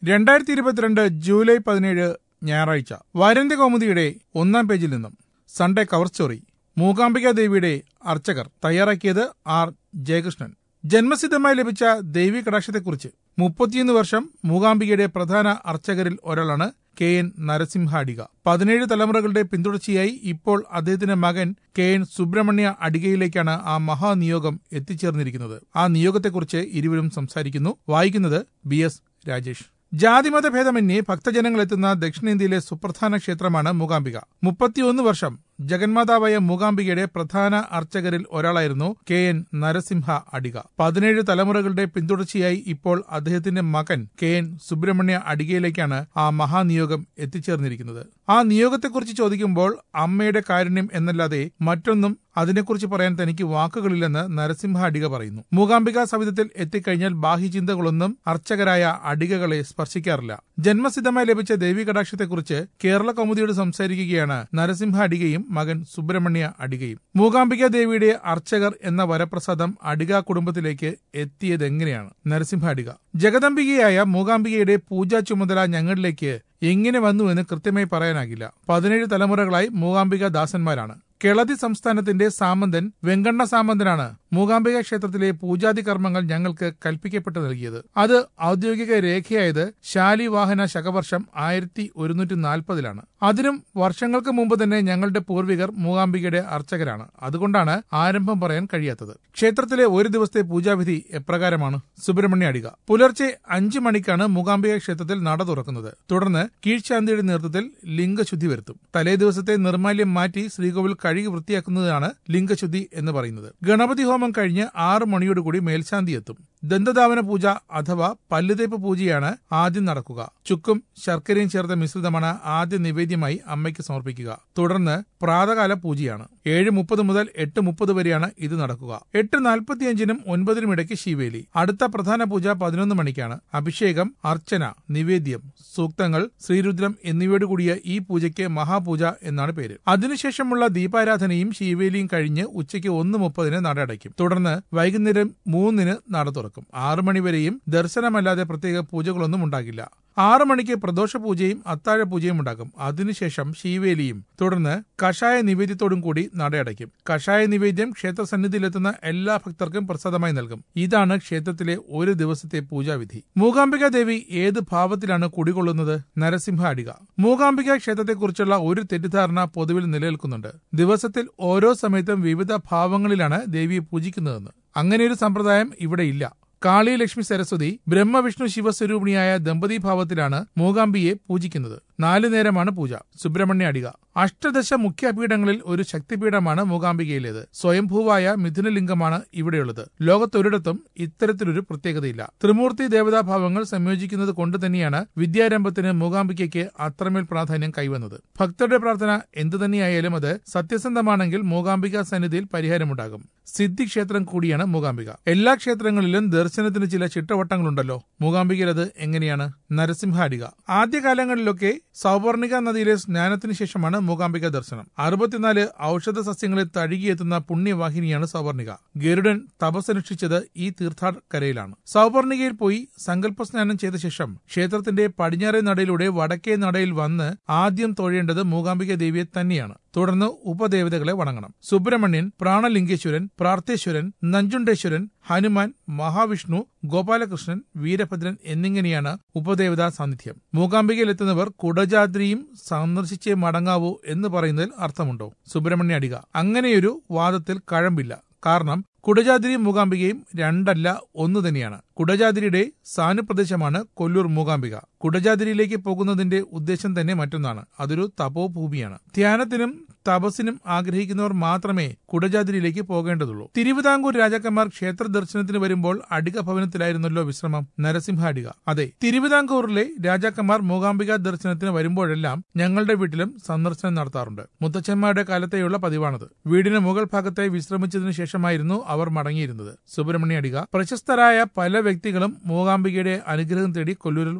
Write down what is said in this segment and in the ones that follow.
രണ്ടായിരത്തി ഇരുപത്തിരണ്ട് ജൂലൈ പതിനേഴ് ഞായറാഴ്ച വാരന്ത്യ കൗമുദിയുടെ ഒന്നാം പേജിൽ നിന്നും സൺഡേ കവർ സ്റ്റോറി മൂകാംബിക ദേവിയുടെ അർച്ചകർ തയ്യാറാക്കിയത് ആർ ജയകൃഷ്ണൻ ജന്മസിദ്ധമായി ലഭിച്ച ദേവി കടാക്ഷത്തെക്കുറിച്ച് മുപ്പത്തിയൊന്ന് വർഷം മൂകാംബികയുടെ പ്രധാന അർച്ചകരിൽ ഒരാളാണ് കെ എൻ നരസിംഹാടിക പതിനേഴ് തലമുറകളുടെ പിന്തുടർച്ചയായി ഇപ്പോൾ അദ്ദേഹത്തിന്റെ മകൻ കെ എൻ സുബ്രഹ്മണ്യ അടികയിലേക്കാണ് ആ മഹാനിയോഗം എത്തിച്ചേർന്നിരിക്കുന്നത് ആ നിയോഗത്തെക്കുറിച്ച് ഇരുവരും സംസാരിക്കുന്നു വായിക്കുന്നത് ബി എസ് രാജേഷ് ജാതിമത ഭേദമന്യേ ഭക്തജനങ്ങൾ എത്തുന്ന ദക്ഷിണേന്ത്യയിലെ സുപ്രധാന ക്ഷേത്രമാണ് മൂകാംബിക മുപ്പത്തിയൊന്ന് വർഷം ജഗന്മാതാവായ മൂകാംബികയുടെ പ്രധാന അർച്ചകരിൽ ഒരാളായിരുന്നു കെ എൻ നരസിംഹ അടിക പതിനേഴ് തലമുറകളുടെ പിന്തുടർച്ചയായി ഇപ്പോൾ അദ്ദേഹത്തിന്റെ മകൻ കെ എൻ സുബ്രഹ്മണ്യ അടികയിലേക്കാണ് ആ മഹാനിയോഗം എത്തിച്ചേർന്നിരിക്കുന്നത് ആ നിയോഗത്തെക്കുറിച്ച് ചോദിക്കുമ്പോൾ അമ്മയുടെ കാരുണ്യം എന്നല്ലാതെ മറ്റൊന്നും അതിനെക്കുറിച്ച് പറയാൻ തനിക്ക് വാക്കുകളില്ലെന്ന് നരസിംഹ അടിക പറയുന്നു മൂകാംബിക സവിധത്തിൽ എത്തിക്കഴിഞ്ഞാൽ ബാഹ്യചിന്തകളൊന്നും അർച്ചകരായ അടികകളെ സ്പർശിക്കാറില്ല ജന്മസിദ്ധമായി ലഭിച്ച ദേവി കടാക്ഷത്തെക്കുറിച്ച് കേരള കൗമുദിയോട് സംസാരിക്കുകയാണ് നരസിംഹ അടികയും മകൻ സുബ്രഹ്മണ്യ അടികയും മൂകാംബിക ദേവിയുടെ അർച്ചകർ എന്ന വരപ്രസാദം അടിക കുടുംബത്തിലേക്ക് എത്തിയതെങ്ങനെയാണ് നരസിംഹ അടിക ജഗദംബികയായ മൂകാംബികയുടെ പൂജാ ചുമതല ഞങ്ങളിലേക്ക് എങ്ങനെ വന്നു എന്ന് കൃത്യമായി പറയാനാകില്ല പതിനേഴ് തലമുറകളായി മൂകാംബിക ദാസന്മാരാണ് കേളതി സംസ്ഥാനത്തിന്റെ സാമന്തൻ വെങ്കണ്ണ സാമന്തനാണ് മൂകാംബിക ക്ഷേത്രത്തിലെ പൂജാതി കർമ്മങ്ങൾ ഞങ്ങൾക്ക് കൽപ്പിക്കപ്പെട്ടു നൽകിയത് അത് ഔദ്യോഗിക രേഖയായത് ശാലിവാഹന ശകവർഷം ആയിരത്തി ഒരുന്നൂറ്റി നാൽപ്പതിലാണ് അതിനും വർഷങ്ങൾക്ക് മുമ്പ് തന്നെ ഞങ്ങളുടെ പൂർവികർ മൂകാംബികയുടെ അർച്ചകരാണ് അതുകൊണ്ടാണ് ആരംഭം പറയാൻ കഴിയാത്തത് ക്ഷേത്രത്തിലെ ഒരു ദിവസത്തെ പൂജാവിധി എപ്രകാരമാണ് സുബ്രഹ്മണ്യ അടിക പുലർച്ചെ അഞ്ചു മണിക്കാണ് മൂകാംബിക ക്ഷേത്രത്തിൽ നട തുറക്കുന്നത് തുടർന്ന് കീഴ്ശാന്തിയുടെ നേതൃത്വത്തിൽ ലിംഗശുദ്ധി വരുത്തും തലേ ദിവസത്തെ നിർമാല്യം മാറ്റി ശ്രീകോവിൽ കഴുകി വൃത്തിയാക്കുന്നതാണ് ലിംഗശുദ്ധി എന്ന് പറയുന്നത് ഗണപതി ഹോമം കഴിഞ്ഞ് ആറ് മണിയോടുകൂടി മേൽശാന്തി എത്തും ദന്തധാവന പൂജ അഥവാ പല്ലുതേപ്പ് പൂജയാണ് ആദ്യം നടക്കുക ചുക്കും ശർക്കരയും ചേർത്ത മിശ്രിതമാണ് ആദ്യ നിവേദ്യമായി അമ്മയ്ക്ക് സമർപ്പിക്കുക തുടർന്ന് പ്രാതകാല പൂജയാണ് ഏഴ് മുപ്പത് മുതൽ എട്ട് മുപ്പത് വരെയാണ് ഇത് നടക്കുക എട്ട് നാൽപ്പത്തിയഞ്ചിനും ഒൻപതിനും ഇടയ്ക്ക് ശിവേലി അടുത്ത പ്രധാന പൂജ പതിനൊന്ന് മണിക്കാണ് അഭിഷേകം അർച്ചന നിവേദ്യം സൂക്തങ്ങൾ ശ്രീരുദ്രം എന്നിവയോടുകൂടിയ ഈ പൂജയ്ക്ക് മഹാപൂജ എന്നാണ് പേര് അതിനുശേഷമുള്ള ദീപാരാധനയും ശിവേലിയും കഴിഞ്ഞ് ഉച്ചയ്ക്ക് ഒന്ന് മുപ്പതിന് നട അടയ്ക്കും തുടർന്ന് വൈകുന്നേരം മൂന്നിന് നട തുറക്കും ആറു മണിവരെയും ദർശനമല്ലാതെ പ്രത്യേക പൂജകളൊന്നും ഉണ്ടാകില്ല ആറു മണിക്ക് പ്രദോഷ പൂജയും അത്താഴ പൂജയും ഉണ്ടാകും അതിനുശേഷം ശീവേലിയും തുടർന്ന് കഷായ നിവേദ്യത്തോടും കൂടി നടയടയ്ക്കും കഷായ നിവേദ്യം ക്ഷേത്ര സന്നിധിയിലെത്തുന്ന എല്ലാ ഭക്തർക്കും പ്രസാദമായി നൽകും ഇതാണ് ക്ഷേത്രത്തിലെ ഒരു ദിവസത്തെ പൂജാവിധി മൂകാംബിക ദേവി ഏത് ഭാവത്തിലാണ് കുടികൊള്ളുന്നത് നരസിംഹ അടിക മൂകാംബിക ക്ഷേത്രത്തെക്കുറിച്ചുള്ള ഒരു തെറ്റിദ്ധാരണ പൊതുവിൽ നിലനിൽക്കുന്നുണ്ട് ദിവസത്തിൽ ഓരോ സമയത്തും വിവിധ ഭാവങ്ങളിലാണ് ദേവിയെ പൂജിക്കുന്നതെന്ന് അങ്ങനെയൊരു സമ്പ്രദായം ഇവിടെ ഇല്ല കാളി ലക്ഷ്മി സരസ്വതി ബ്രഹ്മവിഷ്ണു ശിവസ്വരൂപിണിയായ ദമ്പതി ഭാവത്തിലാണ് മൂകാംബിയെ പൂജിക്കുന്നത് നാലു നേരമാണ് പൂജ സുബ്രഹ്മണ്യ അടിക അഷ്ടദശ മുഖ്യ പീഠങ്ങളിൽ ഒരു ശക്തിപീഠമാണ് മൂകാംബികയിലേത് സ്വയംഭൂവായ മിഥുനലിംഗമാണ് ഇവിടെയുള്ളത് ലോകത്തൊരിടത്തും ഇത്തരത്തിലൊരു പ്രത്യേകതയില്ല ത്രിമൂർത്തി ദേവതാഭാവങ്ങൾ സംയോജിക്കുന്നത് കൊണ്ട് തന്നെയാണ് വിദ്യാരംഭത്തിന് മൂകാംബികയ്ക്ക് അത്രമേൽ പ്രാധാന്യം കൈവന്നത് ഭക്തരുടെ പ്രാർത്ഥന എന്തു തന്നെയായാലും അത് സത്യസന്ധമാണെങ്കിൽ മൂകാംബിക സന്നിധിയിൽ പരിഹാരമുണ്ടാകും സിദ്ധി ക്ഷേത്രം കൂടിയാണ് മൂകാംബിക എല്ലാ ക്ഷേത്രങ്ങളിലും ദർശനത്തിന് ചില ചിട്ടവട്ടങ്ങളുണ്ടല്ലോ മൂകാംബികയിൽ അത് എങ്ങനെയാണ് നരസിംഹാടിക ആദ്യകാലങ്ങളിലൊക്കെ സൗവർണിക നദിയിലെ സ്നാനത്തിന് ശേഷമാണ് മൂകാംബിക ദർശനം അറുപത്തിനാല് ഔഷധ സസ്യങ്ങളിൽ തഴുകിയെത്തുന്ന പുണ്യവാഹിനിയാണ് സൗവർണിക ഗരുഡൻ തപസ്സനുഷ്ഠിച്ചത് ഈ തീർത്ഥാടകരയിലാണ് സൗവർണികയിൽ പോയി സങ്കല്പ സ്നാനം ചെയ്ത ശേഷം ക്ഷേത്രത്തിന്റെ പടിഞ്ഞാറേ നടയിലൂടെ വടക്കേ നടയിൽ വന്ന് ആദ്യം തൊഴേണ്ടത് മൂകാംബിക ദേവിയെ തന്നെയാണ് തുടർന്ന് ഉപദേവതകളെ വണങ്ങണം സുബ്രഹ്മണ്യൻ പ്രാണലിംഗേശ്വരൻ പ്രാർത്ഥേശ്വരൻ നഞ്ചുണ്ടേശ്വരൻ ഹനുമാൻ മഹാവിഷ്ണു ഗോപാലകൃഷ്ണൻ വീരഭദ്രൻ എന്നിങ്ങനെയാണ് ഉപദേവതാ സാന്നിധ്യം മൂകാംബികയിൽ എത്തുന്നവർ കുടജാദ്രിയും സന്ദർശിച്ചേ മടങ്ങാവൂ എന്ന് പറയുന്നതിൽ അർത്ഥമുണ്ടോ സുബ്രഹ്മണ്യ അടിക അങ്ങനെയൊരു വാദത്തിൽ കഴമ്പില്ല കാരണം കുടജാതിരിയും മൂകാംബികയും രണ്ടല്ല ഒന്ന് തന്നെയാണ് കുടജാതിരിയുടെ സാനുപ്രദേശമാണ് കൊല്ലൂർ മൂകാംബിക കുടജാതിരിയിലേക്ക് പോകുന്നതിന്റെ ഉദ്ദേശം തന്നെ മറ്റൊന്നാണ് അതൊരു തപോഭൂമിയാണ് ധ്യാനത്തിനും തപസ്സിനും ആഗ്രഹിക്കുന്നവർ മാത്രമേ കുടജാതിരിയിലേക്ക് പോകേണ്ടതുള്ളൂ തിരുവിതാംകൂർ രാജാക്കന്മാർ ക്ഷേത്ര ദർശനത്തിന് വരുമ്പോൾ അടിക ഭവനത്തിലായിരുന്നല്ലോ വിശ്രമം നരസിംഹ അടിക അതെ തിരുവിതാംകൂറിലെ രാജാക്കന്മാർ മൂകാംബിക ദർശനത്തിന് വരുമ്പോഴെല്ലാം ഞങ്ങളുടെ വീട്ടിലും സന്ദർശനം നടത്താറുണ്ട് മുത്തച്ഛന്മാരുടെ കാലത്തെയുള്ള പതിവാണത് വീടിന് മുകൾ ഭാഗത്തായി വിശ്രമിച്ചതിനു ശേഷമായിരുന്നു അവർ മടങ്ങിയിരുന്നത് സുബ്രഹ്മണ്യ അടിക പ്രശസ്തരായ പല വ്യക്തികളും മൂകാംബികയുടെ അനുഗ്രഹം തേടി കൊല്ലൂരിൽ വരാറുണ്ട്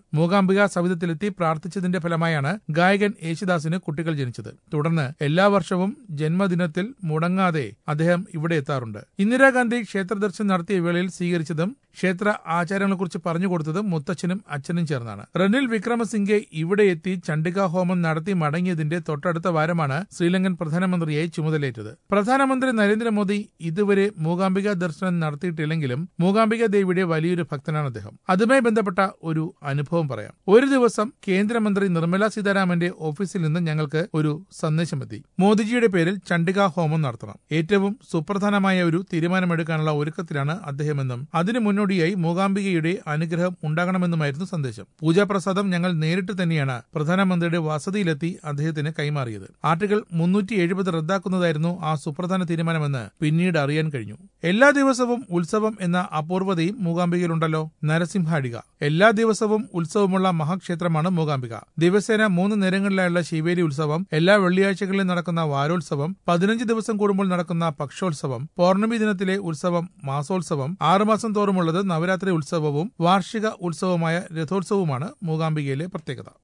മൂകാംബിക സവിധത്തിലെത്തി പ്രാർത്ഥിച്ചതിന്റെ ഫലമായാണ് ഗായകൻ യേശുദാസിന് കുട്ടികൾ ജനിച്ചത് തുടർന്ന് എല്ലാ വർഷവും ജന്മദിനത്തിൽ മുടങ്ങാതെ അദ്ദേഹം ഇവിടെ എത്താറുണ്ട് ഇന്ദിരാഗാന്ധി ക്ഷേത്ര ദർശനം നടത്തിയ വേളയിൽ സ്വീകരിച്ചതും ക്ഷേത്ര ആചാരങ്ങളെക്കുറിച്ച് പറഞ്ഞു കൊടുത്തതും മുത്തച്ഛനും അച്ഛനും ചേർന്നാണ് റനിൽ വിക്രമസിംഗെ ഇവിടെ എത്തി ചണ്ഡിക ഹോമം നടത്തി മടങ്ങിയതിന്റെ തൊട്ടടുത്ത വാരമാണ് ശ്രീലങ്കൻ പ്രധാനമന്ത്രിയായി ചുമതലയേറ്റത് പ്രധാനമന്ത്രി നരേന്ദ്രമോദി ഇതുവരെ മൂകാംബിക ദർശനം നടത്തിയിട്ടില്ലെങ്കിലും മൂകാംബിക ദേവിയുടെ വലിയൊരു ഭക്തനാണ് അദ്ദേഹം അതുമായി ബന്ധപ്പെട്ട ഒരു അനുഭവം പറയാം ഒരു ദിവസം കേന്ദ്രമന്ത്രി നിർമ്മല സീതാരാമന്റെ ഓഫീസിൽ നിന്ന് ഞങ്ങൾക്ക് ഒരു സന്ദേശമെത്തി മോദിജിയുടെ പേരിൽ ചണ്ഡിക ഹോമം നടത്തണം ഏറ്റവും സുപ്രധാനമായ ഒരു തീരുമാനമെടുക്കാനുള്ള ഒരുക്കത്തിലാണ് അദ്ദേഹമെന്നും അതിനു മുന്നോടിയായി മൂകാംബികയുടെ അനുഗ്രഹം ഉണ്ടാകണമെന്നുമായിരുന്നു സന്ദേശം പൂജാപ്രസാദം ഞങ്ങൾ നേരിട്ട് തന്നെയാണ് പ്രധാനമന്ത്രിയുടെ വസതിയിലെത്തി അദ്ദേഹത്തിന് കൈമാറിയത് ആർട്ടിക്കിൾ മുന്നൂറ്റി എഴുപത് റദ്ദാക്കുന്നതായിരുന്നു ആ സുപ്രധാന തീരുമാനമെന്ന് പിന്നീട് അറിയാൻ കഴിഞ്ഞു എല്ലാ ദിവസവും ഉത്സവം എന്ന അപൂർവതയും മൂകാംബികയിലുണ്ടല്ലോ നരസിംഹാടിക എല്ലാ ദിവസവും ഉത്സവമുള്ള മഹാക്ഷേത്രമാണ് മൂകാംബിക ദിവസേന മൂന്ന് നേരങ്ങളിലായുള്ള ശിവേലി ഉത്സവം എല്ലാ വെള്ളിയാഴ്ചകളിലും നടക്കുന്ന വാരോത്സവം പതിനഞ്ച് ദിവസം കൂടുമ്പോൾ നടക്കുന്ന പക്ഷോത്സവം പൗർണമി ദിനത്തിലെ ഉത്സവം മാസോത്സവം ആറുമാസം തോറുമുള്ളത് നവരാത്രി ഉത്സവവും വാർഷിക ഉത്സവമായ രഥോത്സവവുമാണ് മൂകാംബികയിലെ പ്രത്യേകത